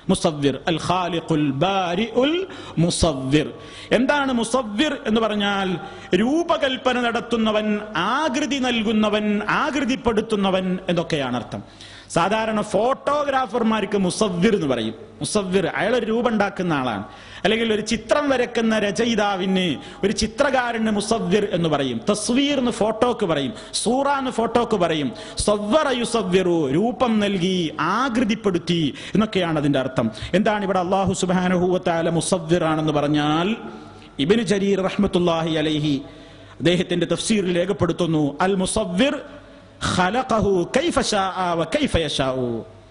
മുസവ്വിർ അൽ ഖാലിഖുൽ ബാരിഉൽ മുസവ്വിർ എന്താണ് മുസവ്വിർ എന്ന് പറഞ്ഞാൽ രൂപകൽപ്പന നടത്തുന്നവൻ ആകൃതി നൽകുന്നവൻ ആകൃതിപ്പെടുത്തുന്നവൻ എന്നൊക്കെയാണ് അർത്ഥം സാധാരണ ഫോട്ടോഗ്രാഫർമാർക്ക് മുസവ്വിർ എന്ന് പറയും മുസവ്വിർ അയാൾ ഒരു രൂപം ഉണ്ടാക്കുന്ന ആളാണ് അല്ലെങ്കിൽ ഒരു ചിത്രം വരക്കുന്ന രചയിതാവിന് ഒരു ചിത്രകാരന് മുസവ്വിർ എന്ന് പറയും തസ്വീർ എന്ന് ഫോട്ടോക്ക് പറയും സൂറ എന്ന് ഫോട്ടോക്ക് പറയും സവ്വറ യുസവ്വിറു രൂപം നൽകി ആകൃതിപ്പെടുത്തി എന്നൊക്കെയാണ് അതിന്റെ അർത്ഥം എന്താണ് ഇവിടെ അള്ളാഹു സുബാനഹുവത്താല മുസവ്വിർ ആണെന്ന് പറഞ്ഞാൽ ഇബിന് ജരീർ റഹ്മത്തുല്ലാഹി അലൈഹി അദ്ദേഹത്തിന്റെ തഫ്സീറിൽ രേഖപ്പെടുത്തുന്നു അൽ മുസവ്വിർ ഖലഖഹു കൈഫ ശാഅ വ കൈഫ യശാഉ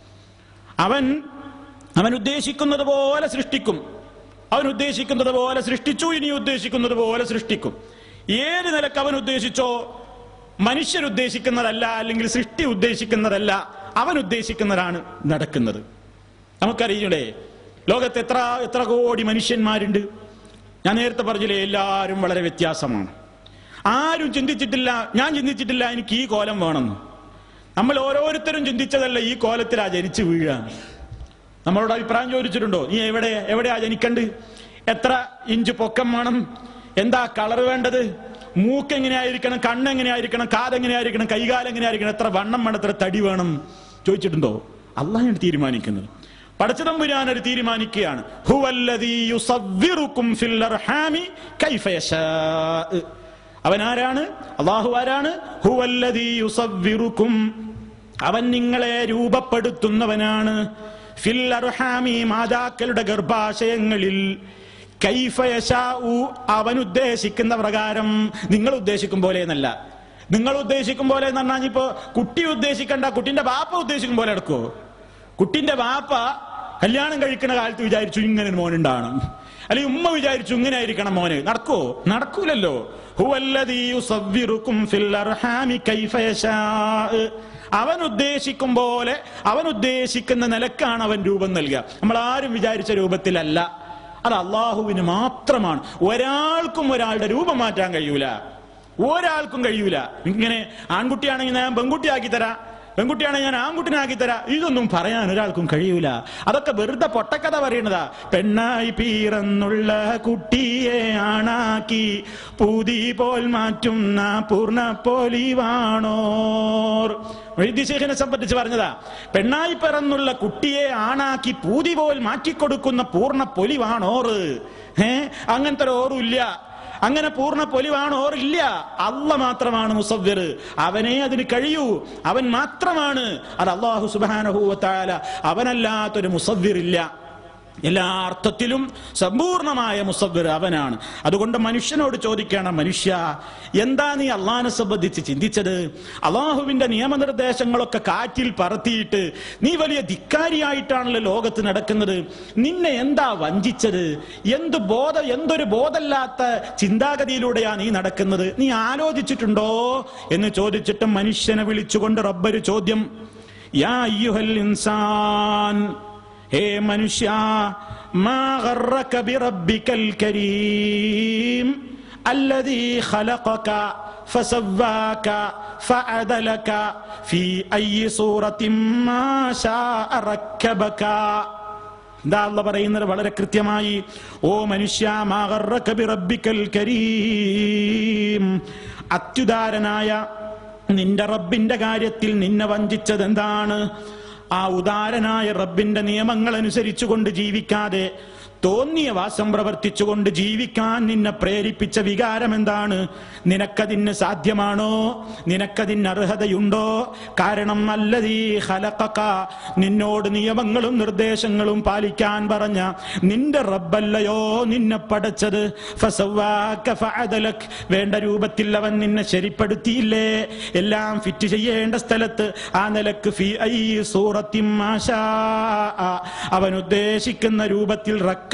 അവൻ അവൻ ഉദ്ദേശിക്കുന്നത് പോലെ സൃഷ്ടിക്കും അവൻ ഉദ്ദേശിക്കുന്നത് പോലെ സൃഷ്ടിച്ചു ഇനി ഉദ്ദേശിക്കുന്നത് പോലെ സൃഷ്ടിക്കും ഏത് നിലക്ക് അവൻ ഉദ്ദേശിച്ചോ മനുഷ്യർ ഉദ്ദേശിക്കുന്നതല്ല അല്ലെങ്കിൽ സൃഷ്ടി ഉദ്ദേശിക്കുന്നതല്ല അവൻ ഉദ്ദേശിക്കുന്നതാണ് നടക്കുന്നത് നമുക്കറിയൂലേ ലോകത്ത് എത്ര എത്ര കോടി മനുഷ്യന്മാരുണ്ട് ഞാൻ നേരത്തെ പറഞ്ഞില്ലേ എല്ലാവരും വളരെ വ്യത്യാസമാണ് ആരും ചിന്തിച്ചിട്ടില്ല ഞാൻ ചിന്തിച്ചിട്ടില്ല എനിക്ക് ഈ കോലം വേണമെന്ന് നമ്മൾ ഓരോരുത്തരും ചിന്തിച്ചതല്ല ഈ കോലത്തിലാ ജനിച്ചു വീഴാൻ നമ്മളോട് അഭിപ്രായം ചോദിച്ചിട്ടുണ്ടോ നീ എവിടെ എവിടെയാ ജനിക്കണ്ട് എത്ര ഇഞ്ച് പൊക്കം വേണം എന്താ കളർ വേണ്ടത് മൂക്ക് എങ്ങനെയായിരിക്കണം കണ്ണ് എങ്ങനെയായിരിക്കണം കാതെങ്ങനെയായിരിക്കണം കൈകാലം എങ്ങനെയായിരിക്കണം എത്ര വണ്ണം വേണം എത്ര തടി വേണം ചോദിച്ചിട്ടുണ്ടോ അള്ളാഹാണ് തീരുമാനിക്കുന്നത് പടച്ചതമ്പുരാൻ ഒരു തീരുമാനിക്കുകയാണ് ഹുവല്ലദീ യുസവ്വിറുക്കും ഫിൽ അർഹാമി കൈഫ യശാഅ്. അവൻ ആരാണ് അള്ളാഹു ആരാണ് ഹുവല്ലദീ യുസവ്വിറുക്കും അവൻ നിങ്ങളെ രൂപപ്പെടുത്തുന്നവനാണ് ഫിൽ അർഹാമി മാതാക്കളുടെ ഗർഭാശയങ്ങളിൽ കൈഫ യശാഉ അവൻ ഉദ്ദേശിക്കുന്ന പ്രകാരം നിങ്ങൾ ഉദ്ദേശിക്കും പോലെ എന്നല്ല നിങ്ങൾ ഉദ്ദേശിക്കും പോലെ എന്ന് പറഞ്ഞാൽ ഇപ്പോ കുട്ടി ഉദ്ദേശിക്കണ്ട കുട്ടിന്റെ ബാപ്പ ഉദ്ദേശിക്കും പോലെ എടുക്കോ കുട്ടിന്റെ ബാപ്പ കല്യാണം കഴിക്കുന്ന കാലത്ത് വിചാരിച്ചു ഇങ്ങനെ ഒരു മോനുണ്ടാകണം അല്ലെങ്കിൽ ഉമ്മ വിചാരിച്ചു ഇങ്ങനെ ആയിരിക്കണം മോന് നടക്കോ നടക്കൂലല്ലോ ഹുവല്ലദീ യുസവ്വിറുക്കും ഫിൽ അർഹാമി കൈഫ യശാഅ്. അവൻ ഉദ്ദേശിക്കും പോലെ അവൻ ഉദ്ദേശിക്കുന്ന നിലക്കാണ് അവൻ രൂപം നൽകുക നമ്മൾ ആരും വിചാരിച്ച രൂപത്തിലല്ല അത് അള്ളാഹുവിന് മാത്രമാണ് ഒരാൾക്കും ഒരാളുടെ രൂപം മാറ്റാൻ കഴിയൂല ഒരാൾക്കും കഴിയൂല ഇങ്ങനെ ആൺകുട്ടിയാണെങ്കിൽ ഞാൻ പെൺകുട്ടിയാക്കി തരാം പെൺകുട്ടിയാണെങ്കിൽ ഞാൻ ആൺകുട്ടിനാക്കി തരാം ഇതൊന്നും പറയാൻ ഒരാൾക്കും കഴിയൂല അതൊക്കെ വെറുതെ പൊട്ടക്കഥ പറയുന്നതാ പെണ്ണായി പീറന്നുള്ള കുട്ടിയെ ആണാക്കി പൂതി പോൽ മാറ്റുന്ന പൂർണ്ണ പോലിവാണോർ വൈദ്യശേഖനെ സംബന്ധിച്ച് പറഞ്ഞതാ പെണ്ണായി പിറന്നുള്ള കുട്ടിയെ ആണാക്കി പൂതി പോൽ മാറ്റിക്കൊടുക്കുന്ന പൂർണ്ണ പൊലിവാണോറ് ഏ അങ്ങനത്തെ ഒരു ഓറുമില്ല അങ്ങനെ പൂർണ്ണ പൊലിവാണ് ഓറില്ല അല്ല മാത്രമാണ് മുസവ്വിർ അവനെ അതിന് കഴിയൂ അവൻ മാത്രമാണ് അത് അള്ളാഹു സുബാനഹൂവത്തായ അവനല്ലാത്തൊരു മുസവ്വിർ ഇല്ല എല്ലാ അർത്ഥത്തിലും സമ്പൂർണമായ മുസവ്വിർ അവനാണ് അതുകൊണ്ട് മനുഷ്യനോട് ചോദിക്കണം മനുഷ്യ എന്താ നീ അള്ളാഹിനെ സംബന്ധിച്ച് ചിന്തിച്ചത് അള്ളാഹുവിന്റെ നിയമനിർദ്ദേശങ്ങളൊക്കെ കാറ്റിൽ പറത്തിയിട്ട് നീ വലിയ ധിക്കാരിയായിട്ടാണല്ലോ ലോകത്ത് നടക്കുന്നത് നിന്നെ എന്താ വഞ്ചിച്ചത് എന്ത് ബോധ എന്തൊരു ബോധമില്ലാത്ത ചിന്താഗതിയിലൂടെയാ നീ നടക്കുന്നത് നീ ആലോചിച്ചിട്ടുണ്ടോ എന്ന് ചോദിച്ചിട്ട് മനുഷ്യനെ വിളിച്ചുകൊണ്ട് റബ്ബര് ചോദ്യം യാ അയ്യുഹൽ ഇൻസാൻ ഹേ മനുഷ്യ മാ ഗർറക ബിറബ്ബിക്കൽ കരീം الذي خلقك فسواك فعدلك في أي صورة ما شاء ركبك എന്താ അള്ള പറയുന്നത് വളരെ കൃത്യമായി ഓ മനുഷ്യ മാഗർറക ബിറബ്ബിക്കൽ കരീം അത്യുദാരനായ നിന്റെ റബ്ബിന്റെ കാര്യത്തിൽ നിന്നെ വഞ്ചിച്ചത് എന്താണ് ആ ഉദാരനായ റബ്ബിന്റെ നിയമങ്ങൾ അനുസരിച്ചുകൊണ്ട് ജീവിക്കാതെ തോന്നിയ വാസം പ്രവർത്തിച്ചുകൊണ്ട് ജീവിക്കാൻ നിന്നെ പ്രേരിപ്പിച്ച വികാരം എന്താണ് നിനക്കതിന് സാധ്യമാണോ നിനക്കതിന് അർഹതയുണ്ടോ കാരണം നല്ലതീ ഹലക്കക്ക നിന്നോട് നിയമങ്ങളും നിർദ്ദേശങ്ങളും പാലിക്കാൻ പറഞ്ഞ നിന്റെ റബ്ബല്ലയോ നിന്നെ പടച്ചത് ഫസവ്വാക ഫഅദലക്. വേണ്ട രൂപത്തിൽ അവൻ നിന്നെ ശരിപ്പെടുത്തിയില്ലേ എല്ലാം ഫിറ്റ് ചെയ്യേണ്ട സ്ഥലത്ത് ആ നിലക്ക് ഫി ഐ സൂറത്തിൻ മാ ശാഅ. അവൻ ഉദ്ദേശിക്കുന്ന രൂപത്തിൽ റക്ക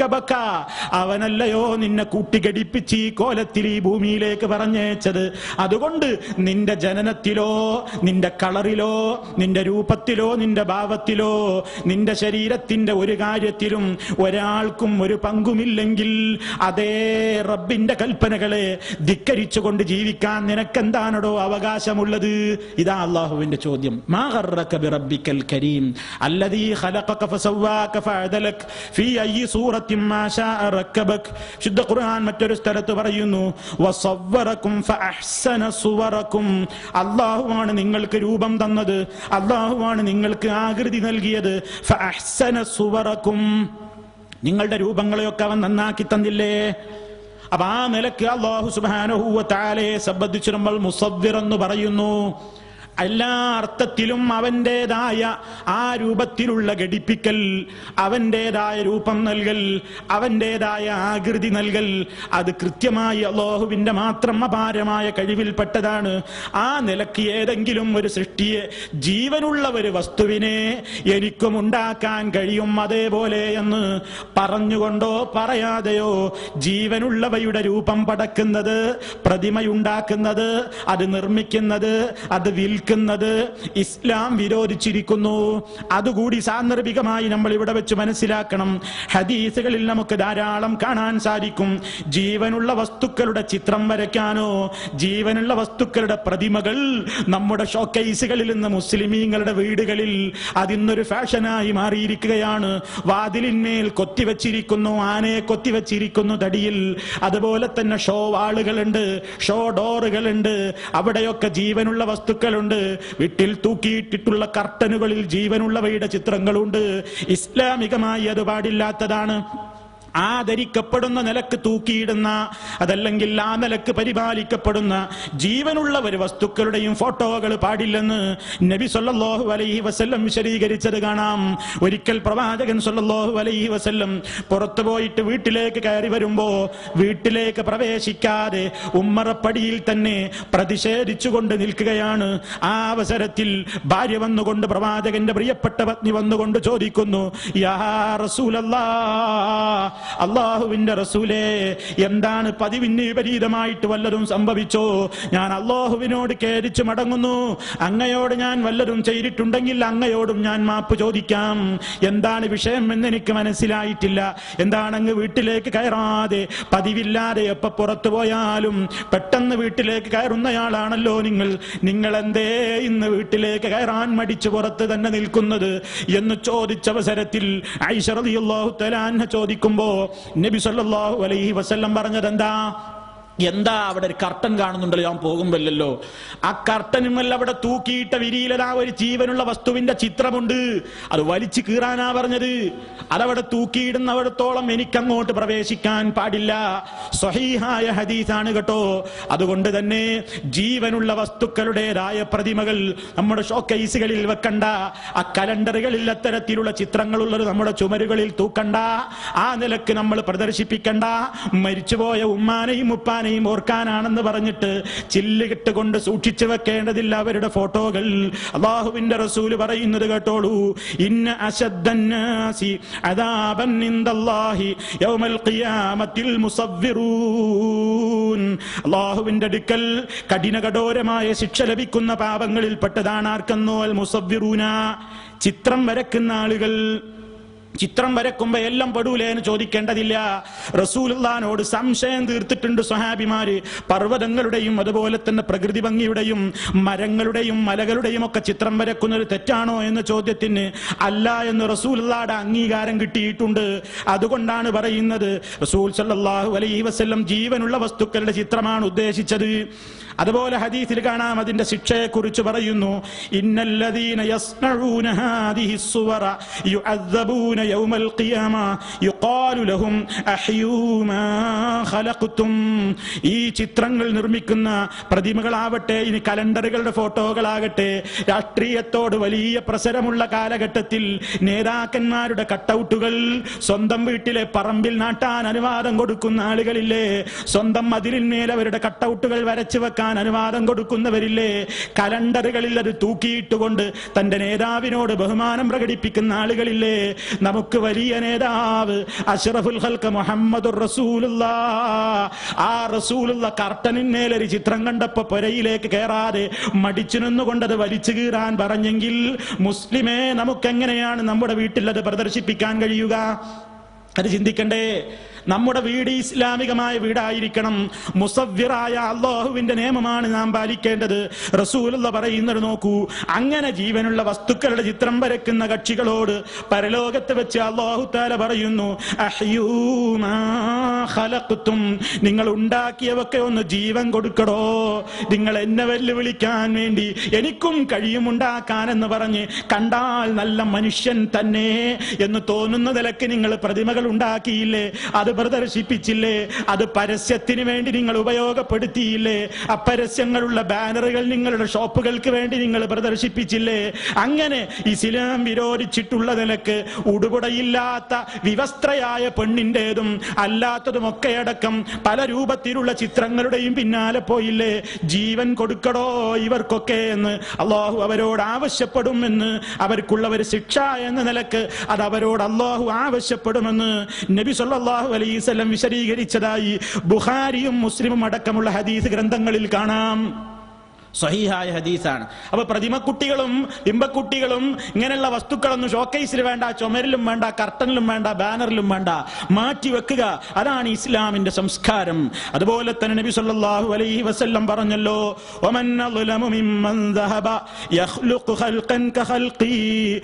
റക്കബക അവനല്ലയോ നിന്നെ കൂട്ടിഘടിപ്പിച്ച് ഈ കോലത്തിൽ ഈ ഭൂമിയിലേക്ക് പറഞ്ഞയച്ചത് അതുകൊണ്ട് നിന്റെ ജനനത്തിലോ നിന്റെ കളറിലോ നിന്റെ രൂപത്തിലോ നിന്റെ ഭാവത്തിലോ നിന്റെ ശരീരത്തിന്റെ ഒരു കാര്യത്തിലും ഒരാൾക്കും ഒരു പങ്കുമില്ലെങ്കിൽ അതേ റബ്ബിന്റെ കൽപ്പനകളെ ധിക്കരിച്ചുകൊണ്ട് ജീവിക്കാൻ നിനക്കെന്താണടോ അവകാശമുള്ളത് ഇതാ അള്ളാഹുവിന്റെ ചോദ്യം മാ ഗർറക ബിറബ്ബിക്കൽ കരീം അല്ലദീ ഖലഖക ഫസവ്വാക ഫഅദലക ഫീ അയ്യി സൂറത്തിൻ മാ ശാഅ റക്കബക ശുദ്ധ ഖുർആൻ മറ്റൊരു സ്ഥലത്ത് പറയുന്നു വസവ്വറകും ഫഅഹ്സന സുവറകും അള്ളാഹുവാണ് നിങ്ങൾക്ക് രൂപം തന്നത് അള്ളാഹുവാണ് നിങ്ങൾക്ക് ആകൃതി നൽകിയത് ഫഅഹ്സന സുവറകും നിങ്ങളുടെ രൂപങ്ങളെയൊക്കെ അവൻ നന്നാക്കി തന്നില്ലേ അപ്പൊ ആ നിലക്ക് അള്ളാഹു സുബാനഹൂവ താലയെ സംബന്ധിച്ച് നമ്മൾ മുസവ്വിർ എന്ന് പറയുന്നു എല്ലാ അർത്ഥത്തിലും അവൻ്റെതായ ആ രൂപത്തിലുള്ള ഘടിപ്പിക്കൽ അവൻ്റെതായ രൂപം നൽകൽ അവൻ്റെതായ ആകൃതി നൽകൽ അത് കൃത്യമായി അള്ളാഹുവിന്റെ മാത്രം അപാരമായ കഴിവിൽപ്പെട്ടതാണ് ആ നിലക്ക് ഏതെങ്കിലും ഒരു സൃഷ്ടിയെ ജീവനുള്ള ഒരു വസ്തുവിനെ എനിക്കും ഉണ്ടാക്കാൻ കഴിയും അതേപോലെ എന്ന് പറഞ്ഞുകൊണ്ടോ പറയാതെയോ ജീവനുള്ളവയുടെ രൂപം പടക്കുന്നത് പ്രതിമയുണ്ടാക്കുന്നത് അത് നിർമ്മിക്കുന്നത് അത് വിൽക്കുന്നത് ഇസ്ലാം വിരോധിച്ചിരിക്കുന്നു അതുകൂടി സാന്ദർഭികമായി നമ്മൾ ഇവിടെ വെച്ച് മനസ്സിലാക്കണം ഹദീസുകളിൽ നമുക്ക് ധാരാളം കാണാൻ സാധിക്കും ജീവനുള്ള വസ്തുക്കളുടെ ചിത്രം വരയ്ക്കാനോ ജീവനുള്ള വസ്തുക്കളുടെ പ്രതിമകൾ നമ്മുടെ ഷോക്കേസുകളിൽ നിന്ന് മുസ്ലിമീങ്ങളുടെ വീടുകളിൽ അതിന്നൊരു ഫാഷനായി മാറിയിരിക്കുകയാണ് വാതിലിന്മേൽ കൊത്തിവെച്ചിരിക്കുന്നു ആനയെ കൊത്തിവെച്ചിരിക്കുന്നു തടിയിൽ അതുപോലെ തന്നെ ഷോ വാളുകളുണ്ട് ഷോ ഡോറുകളുണ്ട് അവിടെയൊക്കെ ജീവനുള്ള വസ്തുക്കളുണ്ട് വീട്ടിൽ തൂക്കിയിട്ടിട്ടുള്ള കർട്ടനുകളിൽ ജീവനുള്ളവയുടെ ചിത്രങ്ങളുണ്ട് ഇസ്ലാമികമായി അത് പാടില്ലാത്തതാണ് ആദരിക്കപ്പെടുന്ന നിലക്ക് തൂക്കിയിടുന്ന അതല്ലെങ്കിൽ ആ നിലക്ക് പരിപാലിക്കപ്പെടുന്ന ജീവനുള്ള ഒരു വസ്തുക്കളുടെയും ഫോട്ടോകൾ പാടില്ലെന്ന് നബി സല്ലല്ലാഹു അലൈഹി വസല്ലം വിശദീകരിച്ചത് കാണാം ഒരിക്കൽ പ്രവാചകൻ സല്ലല്ലാഹു അലൈഹി വസല്ലം പുറത്തു പോയിട്ട് വീട്ടിലേക്ക് കയറി വരുമ്പോ വീട്ടിലേക്ക് പ്രവേശിക്കാതെ ഉമ്മറപ്പടിയിൽ തന്നെ പ്രതിഷേധിച്ചുകൊണ്ട് നിൽക്കുകയാണ് ആ അവസരത്തിൽ ഭാര്യ വന്നുകൊണ്ട് പ്രവാചകന്റെ പ്രിയപ്പെട്ട പത്നി വന്നുകൊണ്ട് ചോദിക്കുന്നു യാ റസൂലല്ലാ അള്ളാഹുവിന്റെ റസൂലേ എന്താണ് പതിവിന് വിപരീതമായിട്ട് വല്ലതും സംഭവിച്ചോ ഞാൻ അള്ളാഹുവിനോട് കേരിച്ചു മടങ്ങുന്നു അങ്ങയോട് ഞാൻ വല്ലതും ചെയ്തിട്ടുണ്ടെങ്കിൽ അങ്ങയോടും ഞാൻ മാപ്പ് ചോദിക്കാം എന്താണ് വിഷയം എന്ന് എനിക്ക് മനസ്സിലായിട്ടില്ല എന്താണ് അങ്ങ് വീട്ടിലേക്ക് കയറാതെ പതിവില്ലാതെ എപ്പ പുറത്തു പോയാലും പെട്ടെന്ന് വീട്ടിലേക്ക് കയറുന്നയാളാണല്ലോ നിങ്ങൾ നിങ്ങൾ എന്തേ ഇന്ന് വീട്ടിലേക്ക് കയറാൻ മടിച്ചു പുറത്ത് തന്നെ നിൽക്കുന്നത് എന്ന് ചോദിച്ച അവസരത്തിൽ ഐഷ റളിയല്ലാഹു തആല അൻഹ ചോദിക്കുമ്പോ നബി സല്ലല്ലാഹു അലൈഹി വസല്ലം പറഞ്ഞത് എന്താ എന്താ അവിടെ ഒരു കർട്ടൻ കാണുന്നുണ്ടല്ലോ ഞാൻ പോകുമ്പല്ലോ ആ കർട്ടനുമല്ല അവിടെ തൂക്കിയിട്ട വിരിയിലതാ ഒരു ജീവനുള്ള വസ്തുവിന്റെ ചിത്രമുണ്ട് അത് വലിച്ചു കീറാനാ പറഞ്ഞത് അതവിടെ തൂക്കിയിടുന്നവിടത്തോളം എനിക്കങ്ങോട്ട് പ്രവേശിക്കാൻ പാടില്ല സ്വഹീഹായ ഹദീസാണ് കേട്ടോ അതുകൊണ്ട് തന്നെ ജീവനുള്ള വസ്തുക്കളുടേതായ പ്രതിമകൾ നമ്മുടെ ഷോക്കേസുകളിൽ വെക്കണ്ട ആ കലണ്ടറുകളിൽ അത്തരത്തിലുള്ള ചിത്രങ്ങളുള്ളത് നമ്മുടെ ചുമരുകളിൽ തൂക്കണ്ട ആ നിലക്ക് നമ്മൾ പ്രദർശിപ്പിക്കണ്ട മരിച്ചുപോയ ഉമ്മാനെയും ഉപ്പാനെയും ഓർക്കാനാണെന്ന് പറഞ്ഞിട്ട് ചില്ലുകിട്ട് കൊണ്ട് സൂക്ഷിച്ചു വെക്കേണ്ടതില്ല അവരുടെ ഫോട്ടോകൾ അള്ളാഹുവിന്റെ റസൂല് പറയുന്നത് കേട്ടോളൂ ഇന്ന അശദ്ദന്നാസി അദാബൻ ഇൻദല്ലാഹി യൗമൽ ഖിയാമത്തിൽ മുസവ്വിറൂൻ അള്ളാഹുവിന്റെ അടുക്കൽ കഠിന കഠോരമായ ശിക്ഷ ലഭിക്കുന്ന പാപങ്ങളിൽപ്പെട്ടതാണ് ആർക്കെന്നോ അൽ മുസവ്വിറൂന ചിത്രം വരക്കുന്ന ആളുകൾ ചിത്രം വരക്കുമ്പോ എല്ലാം പെടൂലേ എന്ന് ചോദിക്കേണ്ടതില്ല റസൂലുള്ളാനോട് സംശയം തീർത്തിട്ടുണ്ട് സ്വഹാബിമാര് പർവ്വതങ്ങളുടെയും അതുപോലെ തന്നെ പ്രകൃതി ഭംഗിയുടെയും മരങ്ങളുടെയും മലകളുടെയും ഒക്കെ ചിത്രം വരക്കുന്നത് തെറ്റാണോ എന്ന ചോദ്യത്തിന് അല്ല എന്ന് റസൂലുള്ളാടെ അംഗീകാരം കിട്ടിയിട്ടുണ്ട് അതുകൊണ്ടാണ് പറയുന്നത് റസൂൽ സല്ലല്ലാഹു അലൈഹി വസല്ലം ജീവനുള്ള വസ്തുക്കളുടെ ചിത്രമാണ് ഉദ്ദേശിച്ചത് അതുപോലെ ഹദീസിൽ കാണാം അതിന്റെ ശിക്ഷയെ കുറിച്ച് പറയുന്നു ഇന്നല്ലദീന യസ്നഊന ഹാദിഹി സുവറ യുഅദ്ദബൂന യൗമൽ ഖിയാമ യുഖാലു ലഹും അഹ്യൂ മാ ഖലഖ്തും ഈ ചിത്രങ്ങൾ നിർമ്മിക്കുന്ന പ്രതിമകളാവട്ടെ ഇനി കലണ്ടറുകളുടെ ഫോട്ടോകളാകട്ടെ രാഷ്ട്രീയത്തോട് വലിയ പ്രസരമുള്ള കാലഘട്ടത്തിൽ നേതാക്കന്മാരുടെ കട്ടൗട്ടുകൾ സ്വന്തം വീട്ടിലെ പറമ്പിൽ നാട്ടാൻ അനുവാദം കൊടുക്കുന്ന ആളുകളില്ലേ സ്വന്തം മതിലിന്മേൽ അവരുടെ കട്ടൗട്ടുകൾ വരച്ചു വെക്കാൻ ഉണ്ടാക്കാൻ അനുവാദം കൊടുക്കുന്നവരില്ലേ കലണ്ടറുകളിൽ അത് തൂക്കിയിട്ടുകൊണ്ട് തന്റെ നേതാവിനോട് ബഹുമാനം പ്രകടിപ്പിക്കുന്ന ആളുകളില്ലേ നമുക്ക് വലിയ നേതാവ് അഷ്റഫുൽ ഹൽക്ക് മുഹമ്മദ് റസൂലുള്ള ആ റസൂലുള്ള കർട്ടനിന്മേൽ ഒരു ചിത്രം കണ്ടപ്പോ പുരയിലേക്ക് കയറാതെ മടിച്ചു നിന്നുകൊണ്ട് അത് വലിച്ചു കീറാൻ പറഞ്ഞെങ്കിൽ മുസ്ലിമേ നമുക്കെങ്ങനെയാണ് നമ്മുടെ വീട്ടിൽ അത് പ്രദർശിപ്പിക്കാൻ കഴിയുക അത് ചിന്തിക്കണ്ടേ നമ്മുടെ വീട് ഇസ്ലാമികമായ വീടായിരിക്കണം മുസവ്വിറായ അള്ളാഹുവിന്റെ നിയമമാണ് നാം പാലിക്കേണ്ടത് റസൂലുള്ള പറയുന്നത് നോക്കൂ അങ്ങനെ ജീവനുള്ള വസ്തുക്കളുടെ ചിത്രം വരയ്ക്കുന്ന കക്ഷികളോട് പരലോകത്ത് വെച്ച് അള്ളാഹു താല പറയുന്നു അഹ്യൂ മാ ഖലഖ്തും. നിങ്ങൾ ഉണ്ടാക്കിയവൊക്കെ ഒന്ന് ജീവൻ കൊടുക്കടോ നിങ്ങൾ എന്നെ വെല്ലുവിളിക്കാൻ വേണ്ടി എനിക്കും കഴിയും ഉണ്ടാക്കാൻ എന്ന് പറഞ്ഞ് കണ്ടാൽ നല്ല മനുഷ്യൻ തന്നെ എന്ന് തോന്നുന്ന നിലക്ക് നിങ്ങൾ പ്രതിമകൾ ഉണ്ടാക്കിയില്ലേ അത് പ്രദർശിപ്പിച്ചില്ലേ അത് പരസ്യത്തിന് വേണ്ടി നിങ്ങൾ ഉപയോഗപ്പെടുത്തിയില്ലേ അപ്പരസ്യങ്ങളുള്ള ബാനറുകൾ നിങ്ങളുടെ ഷോപ്പുകൾക്ക് വേണ്ടി നിങ്ങൾ പ്രദർശിപ്പിച്ചില്ലേ അങ്ങനെ ഇസ്ലാം വിരോധിച്ചിട്ടുള്ള നിലക്ക് ഉടുപുടയില്ലാത്ത വിവസ്ത്രയായ പെണ്ണിൻ്റെതും അല്ലാത്തതുമൊക്കെ അടക്കം പല രൂപത്തിലുള്ള ചിത്രങ്ങളുടെയും പിന്നാലെ പോയില്ലേ ജീവൻ കൊടുക്കടോ ഇവർക്കൊക്കെ എന്ന് അള്ളാഹു അവരോട് ആവശ്യപ്പെടുമെന്ന് അവർക്കുള്ള ഒരു ശിക്ഷ എന്ന നിലക്ക് അത് അവരോട് അള്ളാഹു ആവശ്യപ്പെടുമെന്ന് നബി സല്ലല്ലാഹു അലൈഹി വസല്ലം വിശദീകരിച്ചതായി ബുഖാരിയും മുസ്ലിമും അടക്കമുള്ള ഹദീസ് ഗ്രന്ഥങ്ങളിൽ കാണാം സ്വഹീഹായ ഹദീസാണ് അപ്പൊ പ്രതിമക്കുട്ടികളും ബിംബക്കുട്ടികളും ഇങ്ങനെയുള്ള വസ്തുക്കളൊന്നും ഷോക്കേസിൽ വേണ്ട ചുമരിലും വേണ്ട കർട്ടനിലും വേണ്ട ബാനറിലും വേണ്ട മാറ്റി വെക്കുക അതാണ് ഇസ്ലാമിന്റെ സംസ്കാരം അതുപോലെ തന്നെ നബി സല്ലല്ലാഹു അലൈഹി വസല്ലം പറഞ്ഞല്ലോ ومن أظلم ممن ذهب يخلق خلقا كخلقي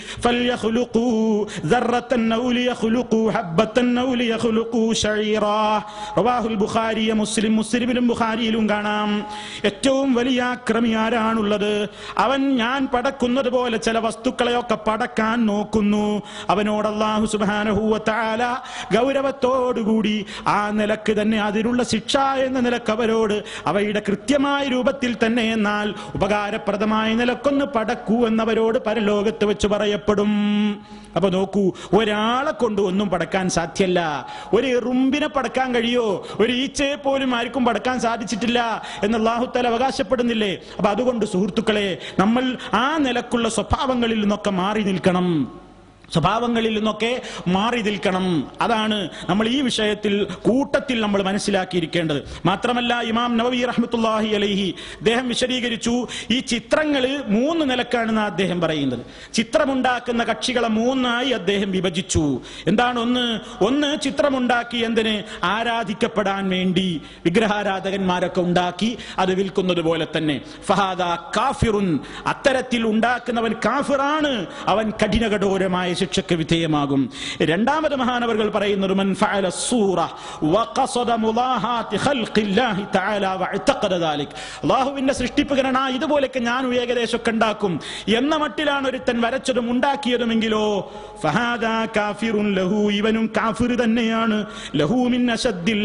فليخلقوا ذرة أو ليخلقوا حبة أو ليخلقوا شعيرا رواه البخاري مسلم മുസ്ലിമിലും ബുഖാരിയിലും കാണാം ഏറ്റവും വലിയ അക്രമി ആരാണുള്ളത് അവൻ ഞാൻ പടക്കുന്നത് പോലെ ചില വസ്തുക്കളെയൊക്കെ പടക്കാൻ നോക്കുന്നു അവനോട് അള്ളാഹു സുബാനഹൂവത്താല ഗൗരവത്തോടുകൂടി ആ നിലക്ക് തന്നെ അതിനുള്ള ശിക്ഷ എന്ന നിലക്ക് അവരോട് അവയുടെ കൃത്യമായ രൂപത്തിൽ തന്നെ എന്നാൽ ഉപകാരപ്രദമായ നിലക്കൊന്ന് പടക്കൂ എന്നവരോട് പരലോകത്ത് വെച്ച് പറയപ്പെടും അപ്പൊ നോക്കൂ ഒരാളെ കൊണ്ട് ഒന്നും പടക്കാൻ സാധ്യല്ല ഒരു എറുമ്പിനെ പടക്കാൻ കഴിയോ ഒരു ഈച്ചയെ പോലും ആർക്കും പടക്കാൻ സാധിച്ചിട്ടില്ല എന്ന് അള്ളാഹുത്താൽ അവകാശപ്പെടുന്നില്ലേ അപ്പൊ അതുകൊണ്ട് സുഹൃത്തുക്കളെ നമ്മൾ ആ നിലക്കുള്ള സ്വഭാവങ്ങളിൽ നിന്നൊക്കെ മാറി നിൽക്കണം സ്വഭാവങ്ങളിൽ നിന്നൊക്കെ മാറി നിൽക്കണം അതാണ് നമ്മൾ ഈ വിഷയത്തിൽ കൂട്ടത്തിൽ നമ്മൾ മനസ്സിലാക്കിയിരിക്കേണ്ടത് മാത്രമല്ല ഇമാം നവവി റഹ്മത്തുല്ലാഹി അലൈഹി അദ്ദേഹം വിശദീകരിച്ചു ഈ ചിത്രങ്ങൾ മൂന്ന് നിലക്കാണെന്ന് അദ്ദേഹം പറയുന്നത് ചിത്രമുണ്ടാക്കുന്ന കക്ഷികളെ മൂന്നായി അദ്ദേഹം വിഭജിച്ചു എന്താണ് ഒന്ന് ഒന്ന് ചിത്രമുണ്ടാക്കി എന്തിന് ആരാധിക്കപ്പെടാൻ വേണ്ടി വിഗ്രഹാരാധകന്മാരൊക്കെ ഉണ്ടാക്കി അത് വിൽക്കുന്നത് പോലെ തന്നെ ഫഹാദ കാഫിറുൻ അത്തരത്തിൽ ഉണ്ടാക്കുന്നവൻ കാഫിറാണ് അവൻ കഠിനകഠോരമായ ശിക്ഷയ്ക്ക് വിധേയമാകും രണ്ടാമത് മഹാനവറുകൾ പറയുന്നത് മൻ ഫഅല സൂറ വഖസദ മുലാഹാത്തി ഖൽഖില്ലാഹി തആല വഅതഖദ ദാലിക് അല്ലാഹുവിന്റെ സൃഷ്ടിപ്പുകരണ ഇതുപോലെയൊക്കെ ഞാൻ ഏകദേശമൊക്കെ ഉണ്ടാക്കും എന്ന മട്ടിലാണ് ഒരുത്തൻ വരച്ചതും ഉണ്ടാക്കിയതുമെങ്കിലോ ഫഹാദാ കാഫിറുൻ ലഹു ഇവനും കാഫിർ തന്നെയാണ് ലഹു മിൻ അശദ്ദിൽ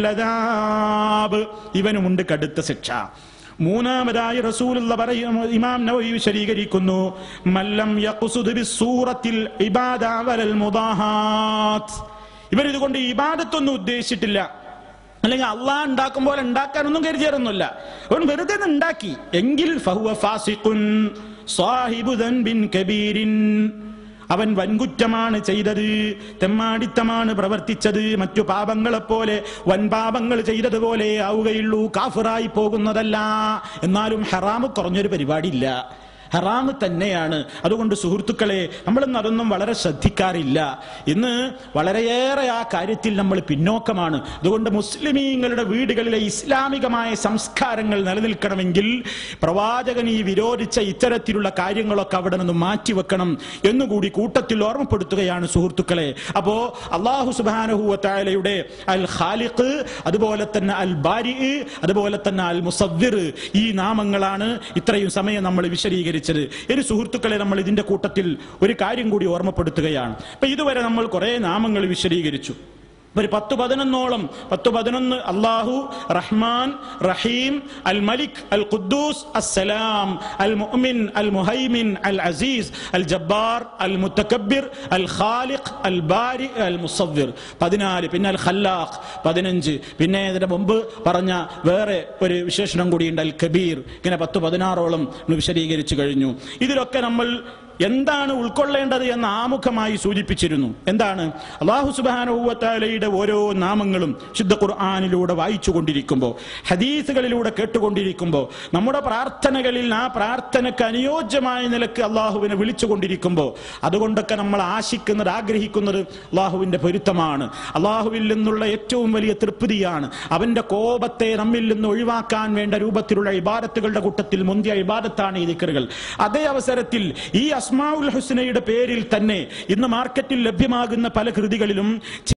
അദാബ് ഇവനുമുണ്ട് കടുത്ത ശിക്ഷ മൂന്നാമതായി റസൂലുള്ള പറയുന്നു ഇമാം നവവി വിശദീകരിക്കുന്നു മല്ലം യഖ്സുദ് ബിസ്സൂറത്തിൽ ഇബാദ വലൽ മുദാഹാത്ത് ഇവർ ഇതുകൊണ്ട് ഇബാദത്തൊന്നും ഉദ്ദേശിച്ചിട്ടില്ല അല്ലെങ്കിൽ അള്ളാഹ് ഉണ്ടാക്കും പോലെ ഉണ്ടാക്കാനൊന്നും കരുതിയാറൊന്നുമില്ല അവൻ വെറുതെ ഒന്ന് ഉണ്ടാക്കി എങ്കിൽ ഫഹുവ ഫാസിഖുൻ സാഹിബു ദൻബിൻ കബീരിൻ അവൻ വൻകുറ്റമാണ് ചെയ്തത് തെമ്മാടിത്തമാണ് പ്രവർത്തിച്ചത് മറ്റു പാപങ്ങളെപ്പോലെ വൻപാപങ്ങൾ ചെയ്തതുപോലെ ആവുകയുള്ളൂ കാഫിറായി പോകുന്നതല്ല എന്നാലും ഹറാമ് കുറഞ്ഞൊരു പരിപാടിയില്ല ഹറാമ് തന്നെയാണ് അതുകൊണ്ട് സുഹൃത്തുക്കളെ നമ്മളിന്ന് അതൊന്നും വളരെ ശ്രദ്ധിക്കാറില്ല ഇന്ന് വളരെയേറെ ആ കാര്യത്തിൽ നമ്മൾ പിന്നോക്കമാണ് അതുകൊണ്ട് മുസ്ലിമീങ്ങളുടെ വീടുകളിലെ ഇസ്ലാമികമായ സംസ്കാരങ്ങൾ നിലനിൽക്കണമെങ്കിൽ പ്രവാചകൻ ഈ വിരോധിച്ച ഇത്തരത്തിലുള്ള കാര്യങ്ങളൊക്കെ അവിടെ നിന്ന് മാറ്റിവെക്കണം എന്നുകൂടി കൂട്ടത്തിൽ ഓർമ്മപ്പെടുത്തുകയാണ് സുഹൃത്തുക്കളെ അപ്പോ അള്ളാഹു സുബാനഹുവത്തായാലയുടെ അൽ ഖാലിഖ് അതുപോലെ തന്നെ അൽ ബാരി അതുപോലെ തന്നെ അൽ മുസവ്വിർ ഈ നാമങ്ങളാണ് ഇത്രയും സമയം നമ്മൾ വിശദീകരിച്ചത് ഇനി സുഹൃത്തുക്കളെ നമ്മൾ ഇതിന്റെ കൂട്ടത്തിൽ ഒരു കാര്യം കൂടി ഓർമ്മപ്പെടുത്തുകയാണ് അപ്പൊ ഇതുവരെ നമ്മൾ കുറെ നാമങ്ങൾ വിശദീകരിച്ചു ഒരു പത്ത് പതിനൊന്നോളം പത്ത് പതിനൊന്ന് അള്ളാഹു റഹ്മാൻ റഹീം അൽ മലിക് അൽ ഖുദ്ദൂസ് അസ്സലാം അൽ മുഅ്മിൻ അൽ മുഹൈമിൻ അൽ അസീസ് അൽ ജബ്ബാർ അൽ മുത്തക്കബിർ അൽ ഖാലിഖ് അൽ ബാരി അൽ മുസവ്വിർ പതിനാല് പിന്നെ അൽ ഖല്ലാഖ് പതിനഞ്ച് പിന്നെ ഇതിന്റെ മുമ്പ് പറഞ്ഞ വേറെ ഒരു വിശേഷണം കൂടിയുണ്ട് അൽ കബീർ ഇങ്ങനെ പത്ത് പതിനാറോളം നമ്മൾ വിശദീകരിച്ചു കഴിഞ്ഞു ഇതിലൊക്കെ നമ്മൾ എന്താണ് ഉൾക്കൊള്ളേണ്ടത് എന്ന് ആമുഖമായി സൂചിപ്പിച്ചിരുന്നു എന്താണ് അള്ളാഹു സുബാനുവത്താലയുടെ ഓരോ നാമങ്ങളും ശുദ്ധ ഖുർആാനിലൂടെ വായിച്ചു കൊണ്ടിരിക്കുമ്പോൾ ഹദീസുകളിലൂടെ കേട്ടുകൊണ്ടിരിക്കുമ്പോൾ നമ്മുടെ പ്രാർത്ഥനകളിൽ ആ പ്രാർത്ഥനയ്ക്ക് അനുയോജ്യമായ നിലക്ക് അള്ളാഹുവിനെ വിളിച്ചുകൊണ്ടിരിക്കുമ്പോൾ അതുകൊണ്ടൊക്കെ നമ്മൾ ആശിക്കുന്നത് ആഗ്രഹിക്കുന്നത് അള്ളാഹുവിന്റെ പൊരുത്തമാണ് അള്ളാഹുവിൽ നിന്നുള്ള ഏറ്റവും വലിയ തൃപ്തിയാണ് അവന്റെ കോപത്തെ നമ്മിൽ നിന്ന് ഒഴിവാക്കാൻ വേണ്ട രൂപത്തിലുള്ള ഇബാദത്തുകളുടെ കൂട്ടത്തിൽ മുന്തിയ ഇബാദത്താണ് ഈ ദിക്കറുകൾ അതേ അവസരത്തിൽ ഈ അസ്മാഉൽ ഹുസ്നയുടെ പേരിൽ തന്നെ ഇന്ന് മാർക്കറ്റിൽ ലഭ്യമാകുന്ന പല കൃതികളിലും